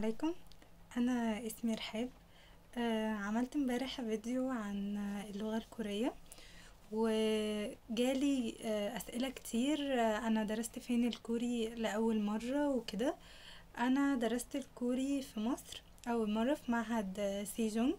عليكم انا اسمي رحاب آه، عملت امبارح فيديو عن اللغة الكورية وجالي آه، اسئلة كتير آه، انا درست فين الكوري لاول مرة وكده انا درست الكوري في مصر اول مرة في معهد آه، سيجونج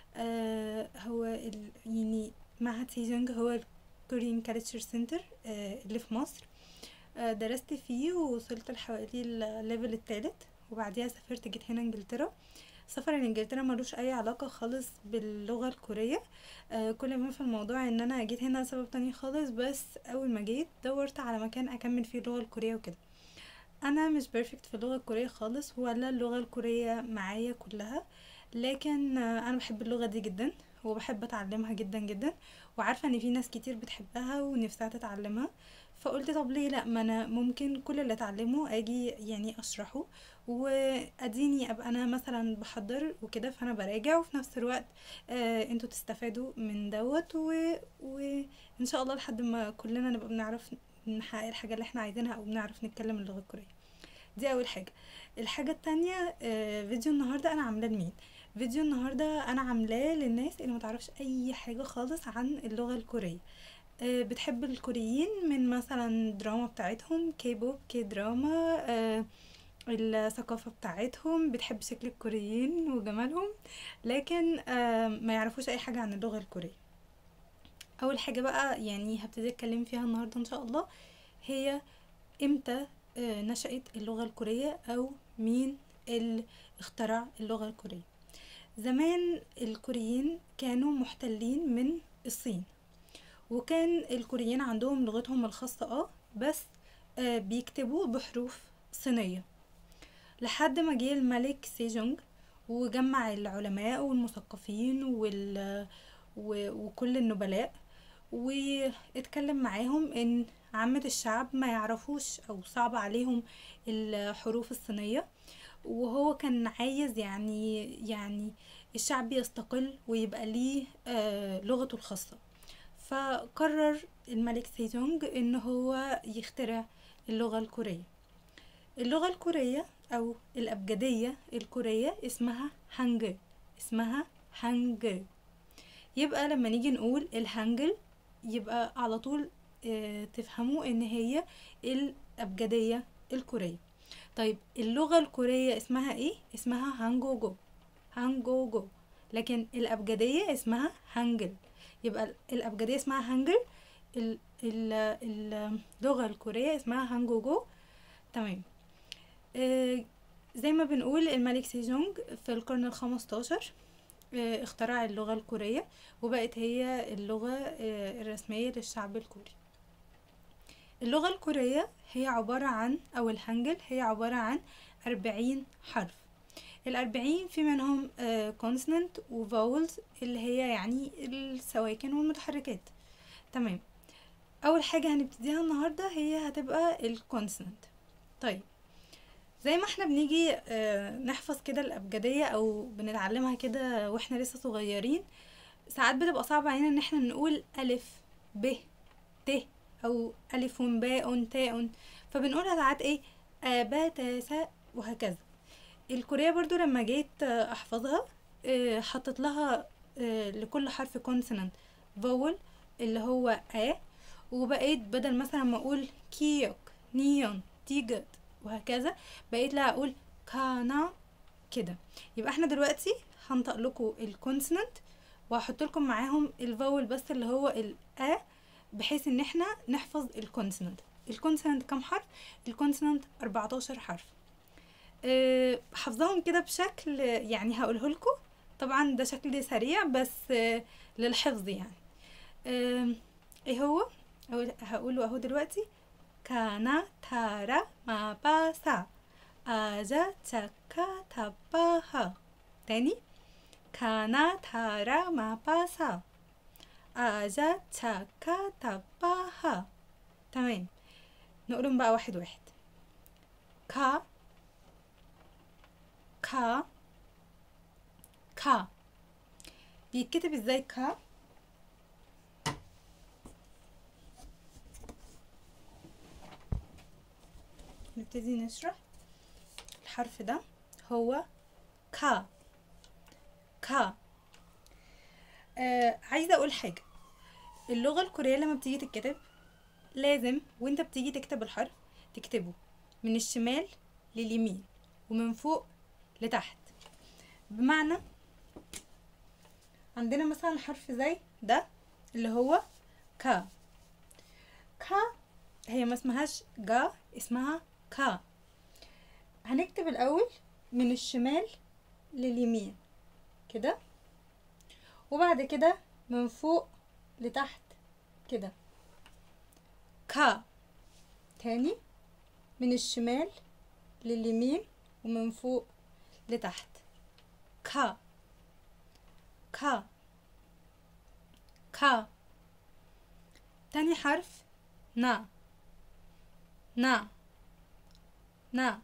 آه، هو ال- يعني معهد سيجونج هو الكوريان كالتشر سنتر اللي في مصر آه، درست فيه ووصلت لحوالي الليفل التالت وبعديها سافرت جيت هنا انجلترا سفر لانجلترا ملوش اي علاقة خالص باللغة الكورية آه، كل ما في الموضوع ان انا جيت هنا سبب تاني خالص بس اول ما جيت دورت على مكان اكمل فيه اللغة الكورية وكده انا مش بيرفكت في اللغة الكورية خالص ولا اللغة الكورية معايا كلها لكن آه، انا بحب اللغة دي جدا وبحب اتعلمها جدا جدا وعارفة ان في ناس كتير بتحبها ونفسها تتعلمها فقلت طب ليه لا ما انا ممكن كل اللي اتعلمه اجي يعني اشرحه واديني ابقى انا مثلا بحضر وكده فانا براجع وفي نفس الوقت آه انتوا تستفادوا من دوت و... وان شاء الله لحد ما كلنا نبقى بنعرف نحقق الحاجة اللي احنا عايزينها او بنعرف نتكلم اللغة الكورية دي اول حاجة الحاجة التانية آه فيديو النهاردة انا عاملاه لمين فيديو النهاردة انا عاملاه للناس اللي متعرفش اي حاجة خالص عن اللغة الكورية آه، بتحب الكوريين من مثلا الدراما بتاعتهم كي بوب كي دراما آه، الثقافة بتاعتهم بتحب شكل الكوريين وجمالهم لكن آه، ما يعرفوش اي حاجة عن اللغة الكورية اول حاجة بقى يعني هبتدي اتكلم فيها النهاردة ان شاء الله هي امتى آه، نشأت اللغة الكورية او مين اللي اخترع اللغة الكورية زمان الكوريين كانوا محتلين من الصين وكان الكوريين عندهم لغتهم الخاصة اه بس آه بيكتبوا بحروف صينية لحد ما جه الملك سيجونج وجمع العلماء والمثقفين وال و- وكل النبلاء واتكلم معاهم ان عامة الشعب ما يعرفوش او صعب عليهم الحروف الصينية وهو كان عايز يعني يعني الشعب يستقل ويبقى ليه آه لغته الخاصة فقرر الملك سيجونج ان هو يخترع اللغة الكورية اللغة الكورية او الابجدية الكورية اسمها هانجل اسمها هانجل يبقى لما نيجي نقول الهانجل يبقى على طول آه، تفهموا ان هي الابجدية الكورية طيب اللغة الكورية اسمها ايه اسمها هانجوجو هانجوجو لكن الابجدية اسمها هانجل يبقى ال- الابجدية اسمها هانجل ال- ال- اللغة الكورية اسمها هانجوجو تمام آه، زي ما بنقول الملك سيجونج في القرن الخمستاشر آه، اخترع اللغة الكورية وبقت هي اللغة آه، الرسمية للشعب الكوري اللغة الكورية هي عبارة عن أو الهانجل هي عبارة عن أربعين حرف الأربعين في منهم كونسونانت وفاولز اللي هي يعني السواكن والمتحركات تمام أول حاجة هنبتديها النهاردة هي هتبقى الكونسونانت طيب زي ما احنا بنيجي آه، نحفظ كده الأبجدية أو بنتعلمها كده واحنا لسه صغيرين ساعات بتبقى صعبة علينا ان احنا نقول ألف ب ت أو ألف باء تاء فبنقولها ساعات ايه آ با تا سا وهكذا الكورية برضو لما جيت آه، أحفظها آه، حطيت لها آه، لكل حرف كونسونانت فاول اللي هو آ وبقيت بدل مثلا ما أقول كيوك نيون تيجت وهكذا بقيت لا أقول كانا كده يبقى احنا دلوقتي هنطق لكم الكونسونانت وهحط لكم معاهم الفاول بس اللي هو الأ بحيث ان احنا نحفظ الكونسونانت الكونسونانت كام حرف الكونسونانت 14 حرف أه حافظاهم كده بشكل يعني هقوله لكم طبعا ده شكل سريع بس أه للحفظ يعني أه ايه هو أقول- هقوله اهو دلوقتي كانا تارا ما باسا 아자 차카 타빠하 تاني كانا تارا ما باسا 아자 차카 타빠하 تمام نقولهم بقى واحد واحد كا كا كا بيتكتب ازاي كا نبتدي نشرح الحرف ده هو كا كا آه عايزة اقول حاجة اللغة الكورية لما بتيجي تتكتب لازم وانت بتيجي تكتب الحرف تكتبه من الشمال لليمين ومن فوق لتحت بمعنى عندنا مثلا حرف زي ده اللي هو كا كا هي ما اسمهاش جا اسمها كا هنكتب الاول من الشمال لليمين كده وبعد كده من فوق لتحت كده كا تاني من الشمال لليمين ومن فوق لتحت كا كا كا تاني حرف نا نا نا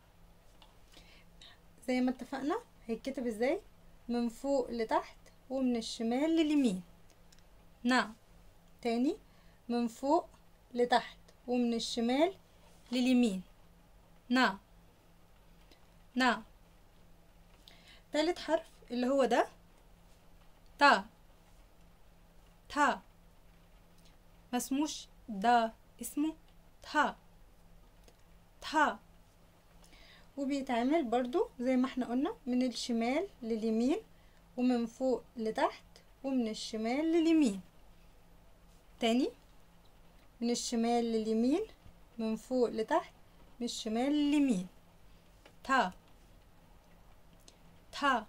زي ما اتفقنا هيتكتب ازاي من فوق لتحت ومن الشمال لليمين نا تاني من فوق لتحت ومن الشمال لليمين نا نا تالت حرف اللي هو ده تا تا ما اسموش دا اسمه تا تا وبيتعمل برضو زي ما احنا قلنا من الشمال لليمين ومن فوق لتحت ومن الشمال لليمين تاني من الشمال لليمين من فوق لتحت من الشمال لليمين تا تا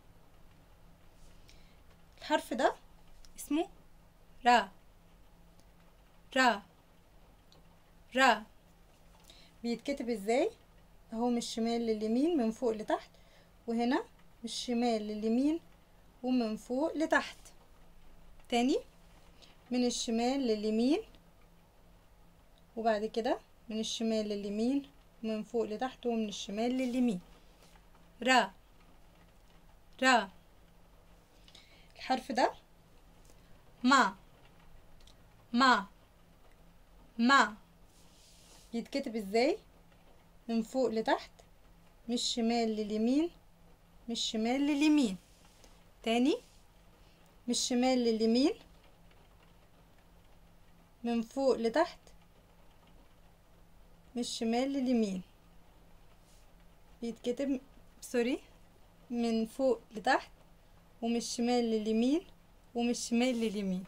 الحرف ده اسمه را را را بيتكتب ازاي اهو من الشمال لليمين من فوق لتحت وهنا من الشمال لليمين ومن فوق لتحت تاني من الشمال لليمين وبعد كده من الشمال لليمين ومن فوق لتحت ومن الشمال لليمين را را الحرف ده ما ما ما يتكتب ازاي من فوق لتحت من الشمال لليمين من الشمال لليمين تاني من الشمال لليمين من فوق لتحت من الشمال لليمين بيتكتب سوري من فوق لتحت ومن الشمال لليمين ومن الشمال لليمين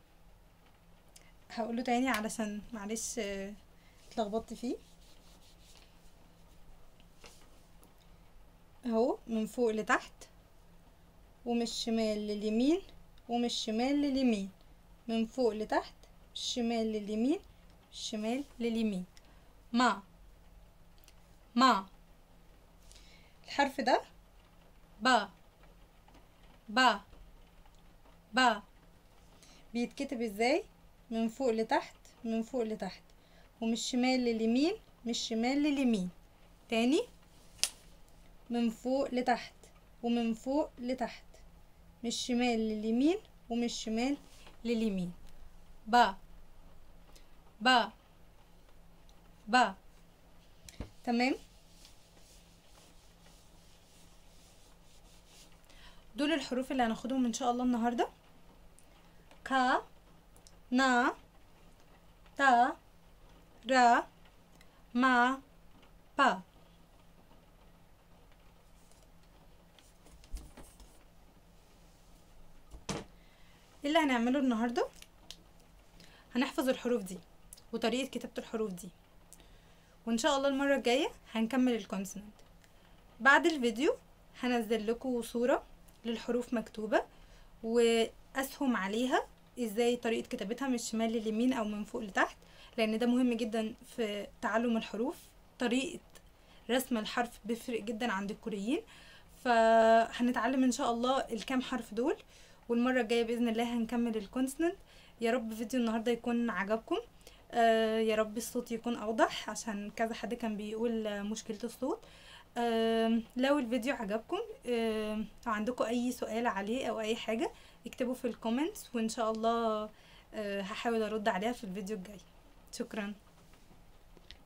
هقوله تاني علشان معلش آه، اتلخبطت فيه اهو من فوق لتحت ومن الشمال لليمين ومن الشمال لليمين من فوق لتحت الشمال لليمين الشمال لليمين ما ما الحرف ده با با با بيتكتب ازاي من فوق لتحت من فوق لتحت ومن الشمال لليمين من الشمال لليمين تاني من فوق لتحت ومن فوق لتحت من الشمال لليمين ومن الشمال لليمين با با با تمام دول الحروف اللي هناخدهم ان شاء الله النهارده كا نا تا را ما با إيه اللي هنعمله النهارده هنحفظ الحروف دي وطريقة كتابة الحروف دي وان شاء الله المرة الجاية هنكمل الكونسونانت بعد الفيديو هنزل لكم صورة للحروف مكتوبة واسهم عليها ازاي طريقة كتابتها من الشمال لليمين او من فوق لتحت لان ده مهم جدا في تعلم الحروف طريقة رسم الحرف بيفرق جدا عند الكوريين فهنتعلم ان شاء الله الكام حرف دول والمرة الجاية بإذن الله هنكمل الكونسونانت يا رب فيديو النهاردة يكون عجبكم آه يا رب الصوت يكون أوضح عشان كذا حد كان بيقول آه، مشكلة الصوت آه لو الفيديو عجبكم آه لو عندكم أي سؤال عليه أو أي حاجة اكتبوا في الكومنتس وإن شاء الله آه هحاول أرد عليها في الفيديو الجاي شكرا